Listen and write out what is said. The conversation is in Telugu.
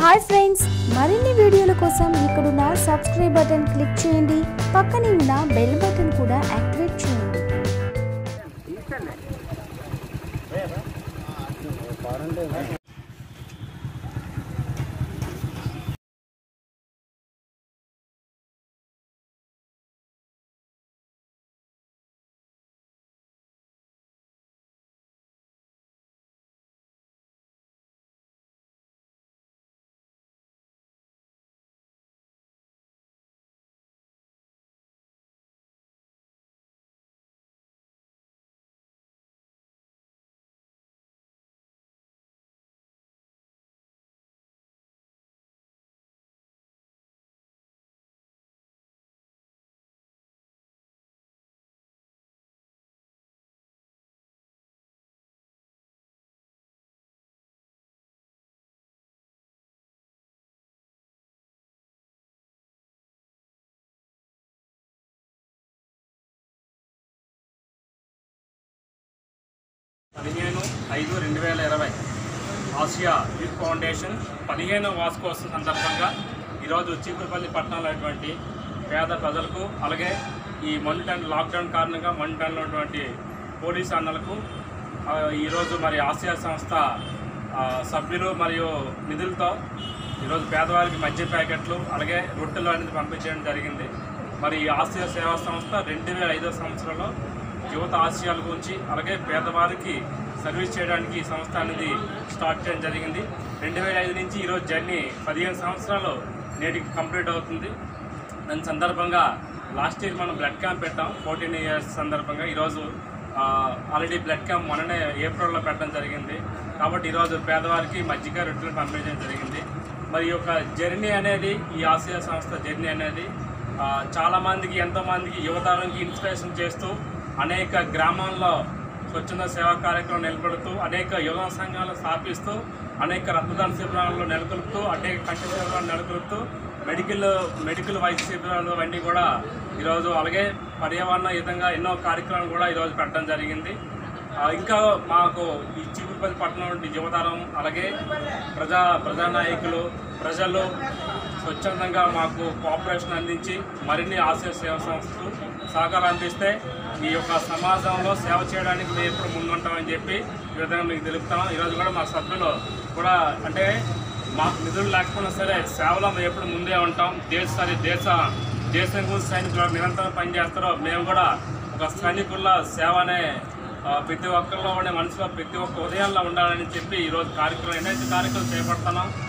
హాయ్ ఫ్రెండ్స్ మరిన్ని వీడియోల కోసం ఇక్కడున్న సబ్స్క్రైబ్ బటన్ క్లిక్ చేయండి పక్కనే ఉన్న బెల్ బటన్ కూడా యాక్టివేట్ చేయండి పదిహేను ఐదు రెండు వేల ఇరవై ఆసియా యూత్ ఫౌండేషన్ పదిహేను వార్షికోత్సవం సందర్భంగా ఈరోజు చీపురుపల్లి పట్టణంలో ఉన్నటువంటి పేద ప్రజలకు అలాగే ఈ మంటన్ లాక్డౌన్ కారణంగా మంటన్లో ఉన్నటువంటి పోలీసు అన్నలకు ఆ, ఈరోజు మరి ఆసియా సంస్థ ఆ, సభ్యులు మరియు నిధులతో ఈరోజు పేదవారికి మద్య ప్యాకెట్లు అలాగే రొట్టెలు అనేది పంపించడం జరిగింది మరి ఈ ఆసియా సేవా సంస్థ రెండు వేల ఐదో సంవత్సరంలో యువత ఆశయాల గురించి అలాగే పేదవారికి సర్వీస్ చేయడానికి ఈ సంస్థ అనేది స్టార్ట్ చేయడం జరిగింది రెండు వేల ఐదు నుంచి ఈరోజు జర్నీ పదిహేను సంవత్సరాలు నేటికి కంప్లీట్ అవుతుంది దాని సందర్భంగా లాస్ట్ ఇయర్ మనం బ్లడ్ క్యాంప్ పెట్టాం ఫోర్టీన్ ఇయర్స్ సందర్భంగా ఈరోజు ఆల్రెడీ బ్లడ్ క్యాంప్ మొన్ననే ఏప్రిల్లో పెట్టడం జరిగింది కాబట్టి ఈరోజు పేదవారికి మజ్జిగ రొట్టెలు పంపించడం జరిగింది మరి ఈ యొక్క జర్నీ అనేది ఈ ఆసియా సంస్థ జర్నీ అనేది ఆ, చాలా మందికి ఎంతో మందికి యువతరానికి ఇన్స్పిరేషన్ చేస్తూ అనేక గ్రామాల్లో స్వచ్ఛంద సేవా కార్యక్రమం నిలబెడుతూ అనేక యువ సంఘాలు స్థాపిస్తూ అనేక రక్తదాన శిబిరాలను నెలకొల్పుతూ అనేక కంటి శిబిరాలు నెలకొల్పుతూ మెడికల్ మెడికల్ వైద్య శిబిరాలు అవన్నీ కూడా ఈరోజు అలాగే పర్యావరణ హితంగా ఎన్నో కార్యక్రమాలు కూడా ఈరోజు పెట్టడం జరిగింది ఆ, ఇంకా మాకు ఈ చీపురుపల్లి పట్టణం నుండి యువతరం అలాగే ప్రజా ప్రజానాయకులు ప్రజలు స్వచ్ఛందంగా మాకు కోఆపరేషన్ అందించి మరిన్ని ఆశయ సేవా సంస్థలు సహకారం అందిస్తే ఈ యొక్క సమాజంలో సేవ చేయడానికి మేము ఎప్పుడు ముందుంటామని చెప్పి ఈ విధంగా మీకు తెలుపుతాం ఈరోజు కూడా మా సభ్యులు కూడా అంటే మాకు నిధులు లేకపోయినా సరే సేవలో మేము ఎప్పుడు ముందే ఉంటాం దేశ దేశ దేశం గురించి సైనికులు నిరంతరం పనిచేస్తారో మేము కూడా ఒక సైనికుల సేవ అనే ఆ, ప్రతి ఒక్కరిలో ఉండే మనసులో ప్రతి ఒక్క ఉదయాల్లో ఉండాలని చెప్పి ఈరోజు కార్యక్రమం ఎన్నైతే కార్యక్రమం చేపడుతున్నాం